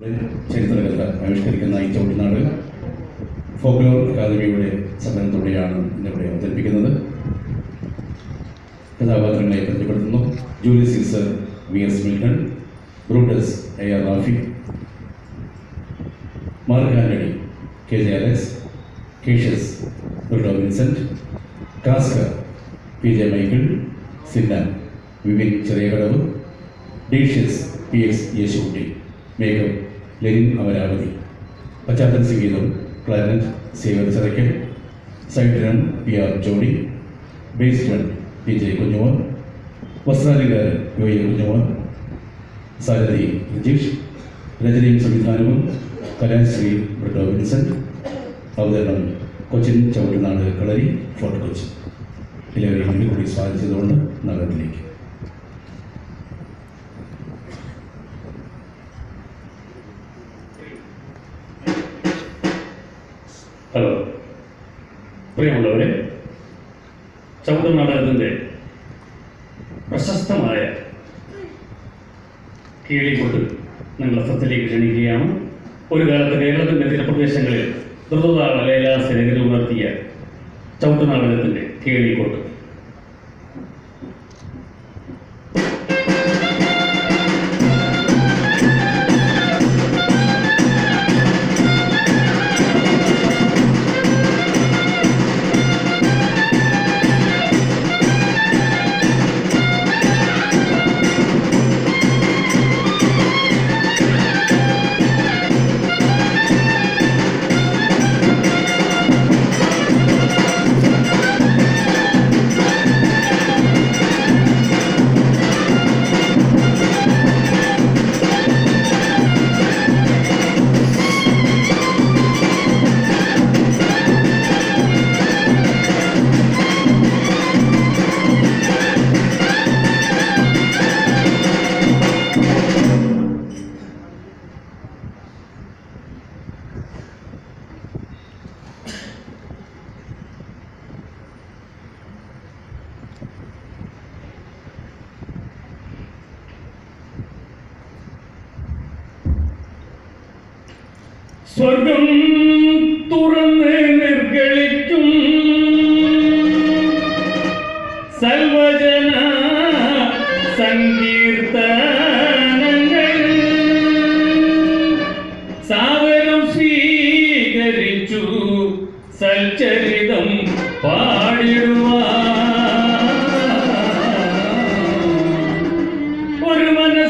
ചരിത്രകഥ ആവിഷ്കരിക്കുന്ന ഈ ചവിട്ടുനാട് ഫോക്ലോർ അക്കാദമിയുടെ സമ്മേളനത്തോടെയാണ് ഇന്നിവിടെ അവതരിപ്പിക്കുന്നത് കഥാപാത്രങ്ങളെ പരിചയപ്പെടുത്തുന്നു Julius Caesar V S Milton Brutus A R Rafi Mark Antony K J Alex Cassius doctor Vincent Casca P J Michael Cinna Vipin Cheriyakadavu Decius P S Yesukutty makeup Lenin Amaravathi പശ്ചാത്തല സംഗീതം clarinet Xavier Chirakkal side drum P R Jody bass drum P J Kunjumon വസ്ത്രാധികാരൻ U A Kunjumon സാരഥി രജീഷ് രചനയും സംവിധാനവും Kalashree Britto Vincent അവതരണം Cochin Chavittunadu Kalari Fort Kochi എല്ലാവരെയും ഇതിൽ കൂടി സ്വാഗതം ചെയ്തുകൊണ്ട് നഗരത്തിലേക്ക് ഹലോ പ്രിയമുള്ളവരെ ചവിട്ട നാടകത്തിൻ്റെ പ്രശസ്തമായ കീഴിക്കൊണ്ട് നിങ്ങളെ ശ്രദ്ധയിലേക്ക് ക്ഷണിക്കുകയാണ് ഒരു കാലത്ത് കേരളത്തിൻ്റെ തീരപ്രദേശങ്ങളിൽ ദ്രുതതാള ലൈലാസനഗരി ഉണർത്തിയ ചവിട്ട നാടകത്തിൻ്റെ കീഴിക്കൊണ്ട് സ്വർഗം തുറന്ന് നിർഗളിക്കും സർവജന സങ്കീർത്തനങ്ങൾ സാദരം സ്വീകരിച്ചു സൽചരിതം പാടിടുവാൻ ഒരു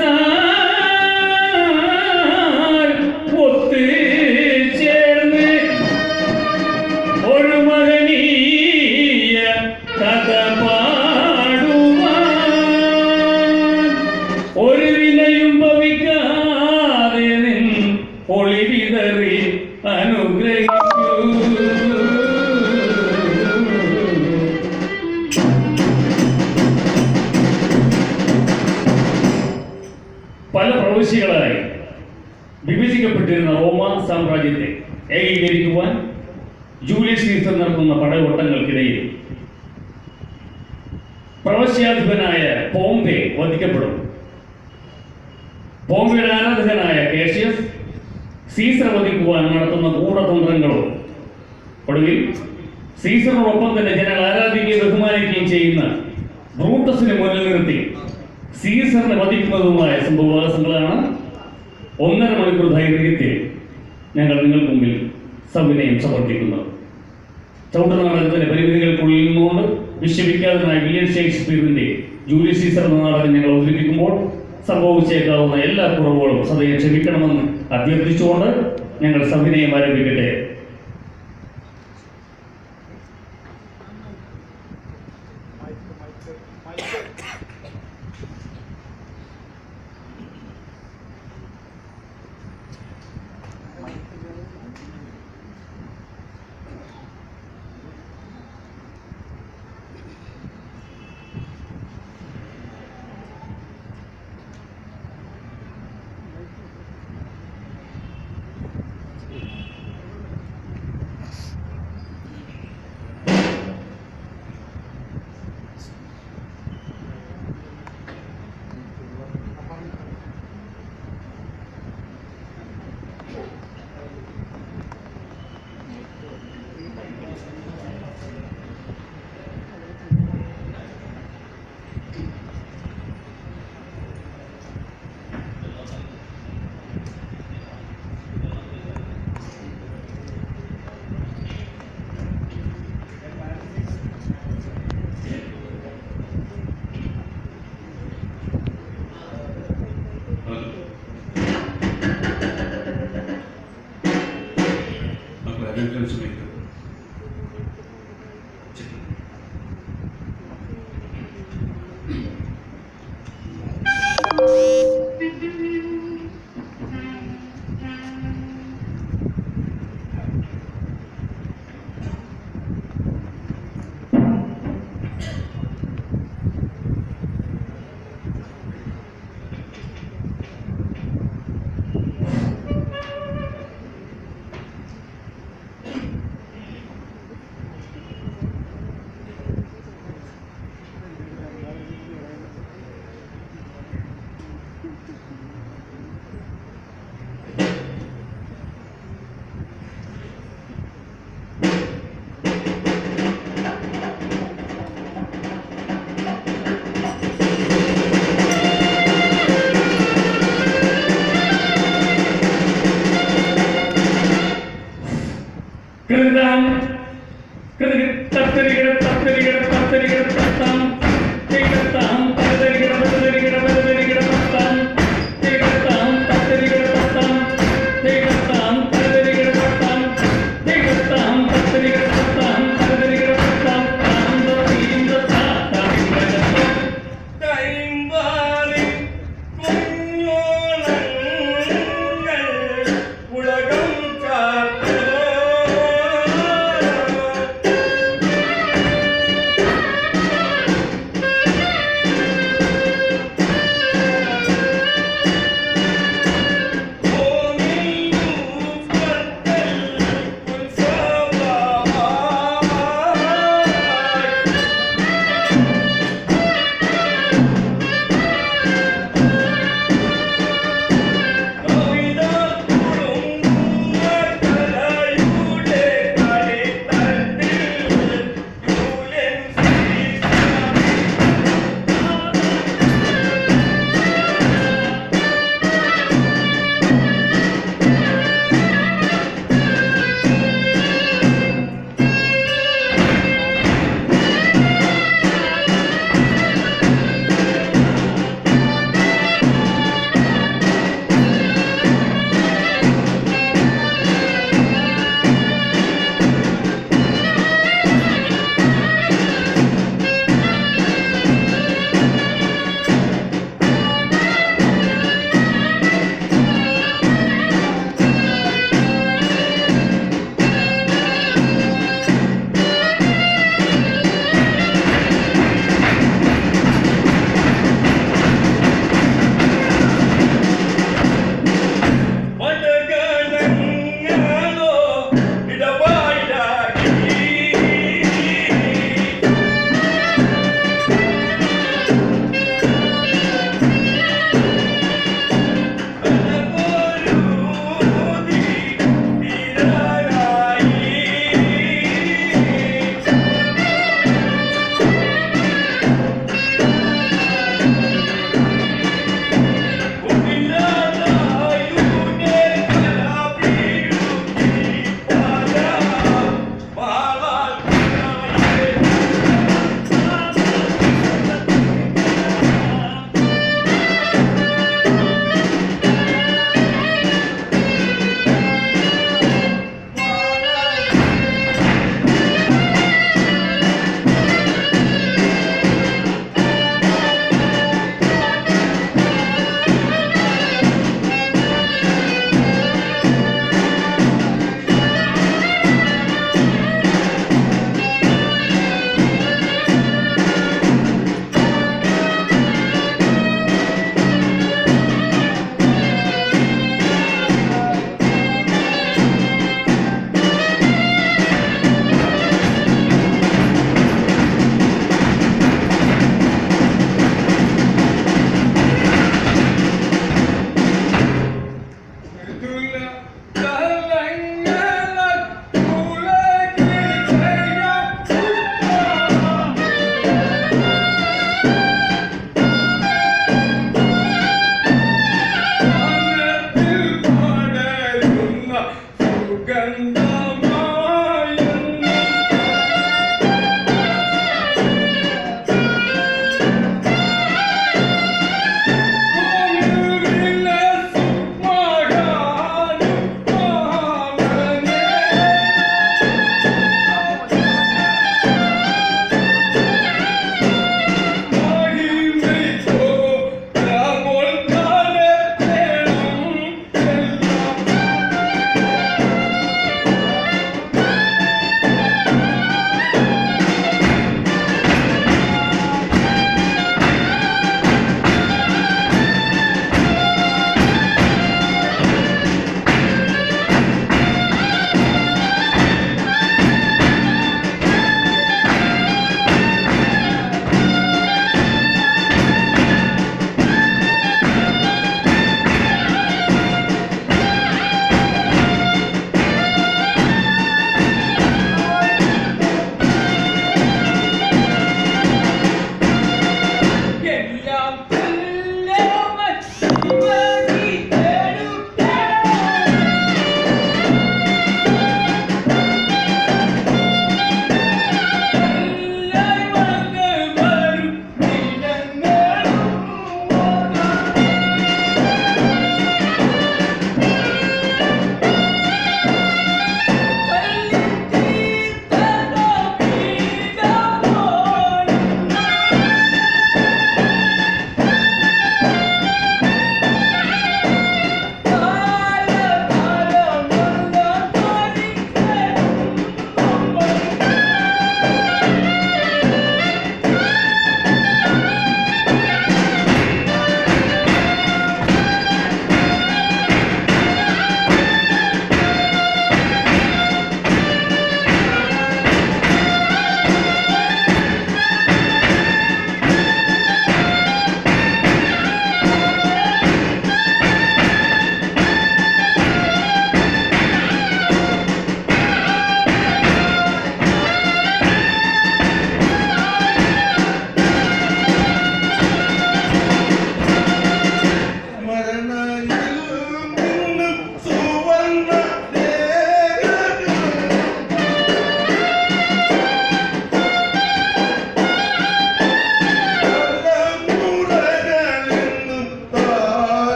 മനസ്സാൽ ഒത്ത് ചേർന്ന് ഒരു മഹനീയ കഥ പാടുവാൻ ഒരു വിനയും ഭവിക്കാതെ നിൻ ഒളി വിതറി അനുഗ്രഹിക്കൂ പല പ്രവിശ്യകളായി വിഭജിക്കപ്പെട്ടിരുന്ന റോമ സാമ്രാജ്യത്തെ ഏകീകരിക്കുവാൻ ജൂലിയസ് സീസർ നടത്തുന്ന പടയോട്ടങ്ങൾക്കിടയിൽ പ്രവശ്യാധിപനായ പോംബെ വധിക്കപ്പെടും പോംബെയുടെ ആരാധകനായ കേഷ്യസ് സീസർ വധിക്കുവാൻ നടത്തുന്ന ഗൂഢതന്ത്രങ്ങളും ഒടുവിൽ സീസറിനോടൊപ്പം തന്നെ ജനങ്ങൾ ആരാധിക്കുകയും ബഹുമാനിക്കുകയും ചെയ്യുന്ന ബ്രൂട്ടസിനെ മുന്നിൽ നിർത്തി സീസറിനെ വധിക്കുന്നതുമായ സംഭവവാസങ്ങളാണ് ഒന്നര മണിക്കൂർ ദൈർഘ്യത്തിൽ ഞങ്ങൾ നിങ്ങൾക്ക് മുമ്പിൽ സവിനയം സമർപ്പിക്കുന്നത് ചവിട്ടുനാടകത്തിന്റെ പരിമിതികൾക്കുള്ളിൽ നിന്നുകൊണ്ട് വിശ്വവിഖ്യാതനായ വില്യം ഷേക്സ്പിയറിന്റെ ജൂലിയസ് സീസർ എന്ന നാടകം ഞങ്ങൾ അവതരിപ്പിക്കുമ്പോൾ സംഭവിച്ചേക്കാവുന്ന എല്ലാ കുറവുകളും സദയം ക്ഷമിക്കണമെന്ന് അഭ്യർത്ഥിച്ചുകൊണ്ട് ഞങ്ങൾ സവിനയം ആരംഭിക്കട്ടെ വരവേൽക്കാൻ ശ്രമിക്കുന്നത് കൃതം തത്തരികിട തത്തരികിട തത്തരികിട തത്താം തികത്താം തത്തരികിട തത്തരികിട തത്തരികിട തത്താം തികത്താം തത്തരികിട തത്താം തികത്താം തത്തരികിട തത്താം തികത്താം തത്തരികിട തത്താം തത്തരികിട തത്താം താന്ത തീന്ത താത്താം തികത്താം கைம்பாலின் குഞ്ഞോளங்கள் உலகம் காத்தோ